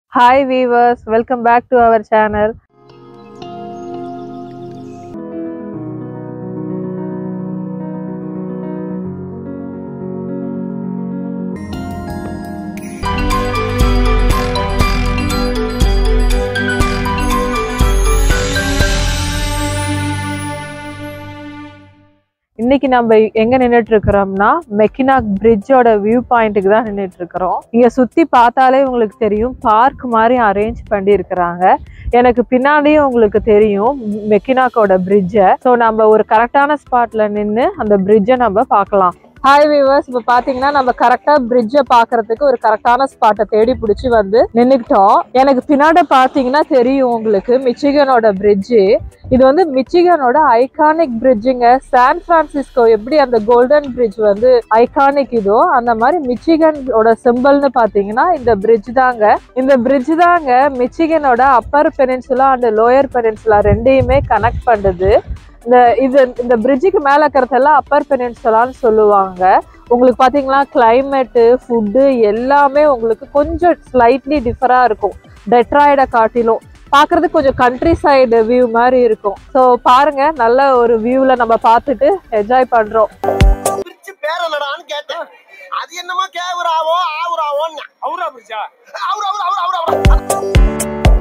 Hi viewers, welcome back to our channel. இன்னைக்கு நம்ம எங்க நின்னுட்டு இருக்கிறோம்னா மெக்கினாக் பிரிட்ஜோட வியூ பாயிண்ட்டுக்கு தான் நின்னுட்டு இருக்கிறோம் இங்க சுத்தி பார்த்தாலே உங்களுக்கு தெரியும் பார்க் மாதிரி அரேஞ்ச் பண்ணி இருக்கிறாங்க எனக்கு பின்னாடியும் உங்களுக்கு தெரியும் மெக்கினாக்கோட பிரிட்ஜை ஸோ நம்ம ஒரு கரெக்டான ஸ்பாட்ல நின்று அந்த பிரிட்ஜை நம்ம பார்க்கலாம் ஹாய் வியூவர்ஸ் இப்போ பார்த்தீங்கன்னா நம்ம கரெக்டாக பிரிட்ஜை பார்க்கறதுக்கு ஒரு கரெக்டான ஸ்பாட்டை தேடி பிடிச்சி வந்து நின்றுக்கிட்டோம் எனக்கு பின்னாடி பார்த்தீங்கன்னா தெரியும் உங்களுக்கு மிச்சிகனோட பிரிட்ஜு இது வந்து மிச்சிகனோட ஐகானிக் பிரிட்ஜுங்க சான் பிரான்சிஸ்கோ எப்படி அந்த கோல்டன் பிரிட்ஜ் வந்து ஐகானிக் இதோ அந்த மாதிரி மிச்சிகனோட சிம்பிள்னு பார்த்தீங்கன்னா இந்த பிரிட்ஜ் தாங்க இந்த பிரிட்ஜ் தாங்க மிச்சிகனோட upper peninsula and lower peninsula ரெண்டையுமே கனெக்ட் பண்ணுது இந்த இது இந்த பிரிட்ஜுக்கு மேலே இருக்கிறதெல்லாம் அப்பர் பெனின்சுலான்னு சொல்லுவாங்க உங்களுக்கு பார்த்தீங்களா கிளைமேட்டு ஃபுட்டு எல்லாமே உங்களுக்கு கொஞ்சம் ஸ்லைட்லி டிஃபராக இருக்கும் டெட்ராய்டை காட்டிலும் பார்க்கறதுக்கு கொஞ்சம் கண்ட்ரி சைடு வியூ மாதிரி இருக்கும் ஸோ பாருங்க நல்ல ஒரு வியூல நம்ம பார்த்துட்டு என்ஜாய் பண்றோம் பிரிச்சு பேர் என்னடான்னு கேட்டேன் அது என்னமா கேவுராவோ ஆவுராவோன்னு அவுரா பிரிட்ஜா அவரு அவரு அவரு அவரு அவரு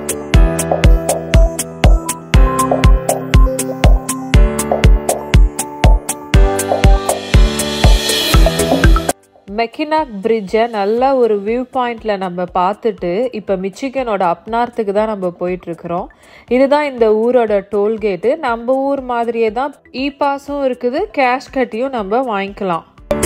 மெக்கினாக் பிரிட்ஜை நல்ல ஒரு வியூ பாயிண்ட்ல நம்ம பார்த்துட்டு இப்போ மிச்சிகனோட அப்நார்த்துக்கு தான் நம்ம போயிட்டு இருக்கிறோம் இதுதான் இந்த ஊரோட டோல்கேட்டு நம்ம ஊர் மாதிரியே தான் இ பாஸும் இருக்குது கேஷ் கட்டியும் நம்ம வாங்கிக்கலாம்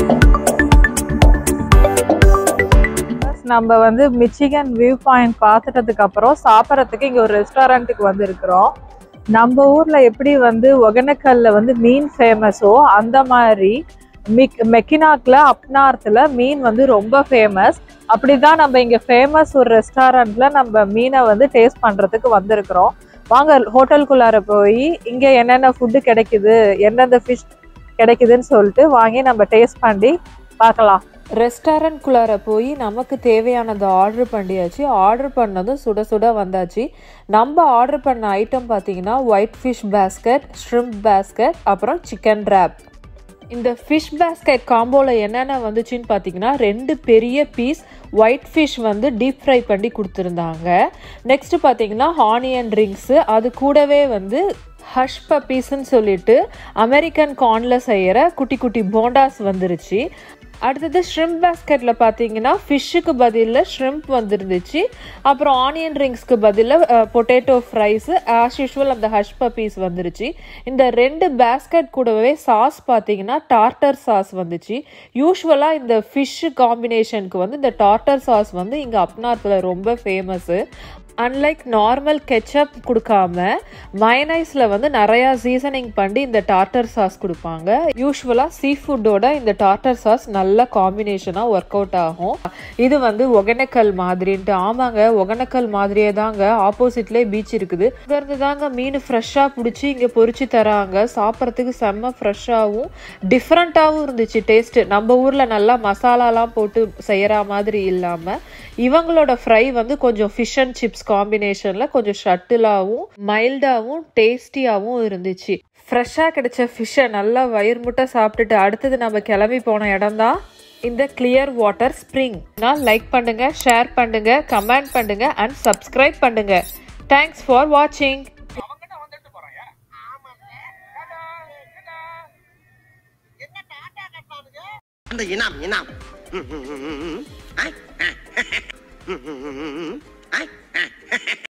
நம்ம வந்து மிச்சிகன் வியூ பாயிண்ட் பார்த்துட்டதுக்கு அப்புறம் சாப்பிட்றதுக்கு இங்கே ஒரு ரெஸ்டாரண்ட்டுக்கு வந்திருக்கிறோம் நம்ம ஊர்ல எப்படி வந்து ஒகனக்கல்ல வந்து மீன் ஃபேமஸோ அந்த மாதிரி மிக் மெக்கினாக்ல அப்நார்த்தில் மீன் வந்து ரொம்ப ஃபேமஸ் அப்படிதான் நம்ம இங்க ஃபேமஸ் ஒரு ரெஸ்டாரண்ட்ல நம்ம மீனை வந்து டேஸ்ட் பண்றதுக்கு வந்திருக்கிறோம் வாங்க ஹோட்டலுக்குள்ளார போய் இங்க என்னென்ன ஃபுட்டு கிடைக்குது எந்தெந்த ஃபிஷ் கிடைக்குதுன்னு சொல்லிட்டு வாங்கி நம்ம டேஸ்ட் பண்ணி பார்க்கலாம் ரெஸ்டாரண்ட்குள்ளார போய் நமக்கு தேவையானதை ஆர்டர் பண்ணியாச்சு ஆர்டர் பண்ணதும் சுட சுட வந்தாச்சு நம்ம ஆர்டர் பண்ண ஐட்டம் பார்த்தீங்கன்னா white fish basket shrimp basket அப்புறம் சிக்கன் ரேப் இந்த ஃபிஷ் பேஸ்கெட் காம்போவில் என்னென்ன வந்துச்சுன்னு பார்த்தீங்கன்னா ரெண்டு பெரிய பீஸ் ஒயிட் ஃபிஷ் வந்து டீப் ஃப்ரை பண்ணி கொடுத்துருந்தாங்க நெக்ஸ்ட் பார்த்தீங்கன்னா ஆனியன் ரிங்ஸு அது கூடவே வந்து ஹஷ் பப்பீஸ்ன்னு சொல்லிட்டு அமெரிக்கன் கார்னில் செய்கிற குட்டி குட்டி போண்டாஸ் வந்துருச்சு அடுத்தது ஷ்ரிம்ப் பேஸ்கெட்டில் பார்த்தீங்கன்னா ஃபிஷ்ஷுக்கு பதிலில் ஷ்ரிம்ப் வந்துருந்துச்சு அப்புறம் ஆனியன் ரிங்ஸ்க்கு பதிலாக பொட்டேட்டோ ஃப்ரைஸு ஆஸ் யூஷுவல் அந்த ஹஷ் பப்பீஸ் வந்துருச்சு இந்த ரெண்டு பேஸ்கெட் கூடவே சாஸ் பார்த்தீங்கன்னா டார்டர் சாஸ் வந்துச்சு யூஸ்வலாக இந்த ஃபிஷ்ஷு காம்பினேஷனுக்கு வந்து இந்த டார்டர் சாஸ் வந்து இங்கே அப்நார்த்தில் ரொம்ப ஃபேமஸ்ஸு அன்லைக் நார்மல் கெச்சப் கொடுக்காம மயனைஸில் வந்து நிறையா சீசனிங் பண்ணி இந்த டார்டர் சாஸ் கொடுப்பாங்க யூஸ்வலாக சீ ஃபுட்டோட இந்த டார்டர் சாஸ் நல்ல காம்பினேஷனாக ஒர்க் அவுட் ஆகும் இது வந்து ஒகனக்கல் மாதிரின்ட்டு ஆமாங்க ஒகனக்கல் மாதிரியே தாங்க ஆப்போசிட்லேயே பீச் இருக்குது இங்கேருந்து தாங்க மீன் ஃப்ரெஷ்ஷாக பிடிச்சி இங்கே பொரிச்சு தராங்க சாப்பிட்றதுக்கு செம்ம ஃப்ரெஷ்ஷாகவும் டிஃப்ரெண்ட்டாகவும் இருந்துச்சு டேஸ்ட்டு நம்ம ஊரில் நல்லா மசாலாலாம் போட்டு செய்கிற மாதிரி இல்லாமல் இவங்களோட ஃப்ரை வந்து கொஞ்சம் ஃபிஷ் அண்ட் சிப்ஸ் காம்பினேஷனில் கொஞ்சம் ஷட்டிலாகவும் மைல்டாகவும் டேஸ்டியாகவும் இருந்துச்சு ஃப்ரெஷ்ஷாக கிடைச்ச ஃபிஷ்ஷை நல்லா வயிறு முட்டை சாப்பிட்டுட்டு அடுத்தது நம்ம கிளம்பி போன இடம் தான் இந்த கிளியர் வாட்டர் ஸ்ப்ரிங் நான் லைக் பண்ணுங்க ஷேர் பண்ணுங்க கமெண்ட் பண்ணுங்க அண்ட் சப்ஸ்கிரைப் பண்ணுங்க தேங்க்ஸ் ஃபார் வாட்சிங் அவங்கிட்ட வந்துட்டு போறாயா அந்த இனாம் இனாம் ம், ம், ம், ம், ம்.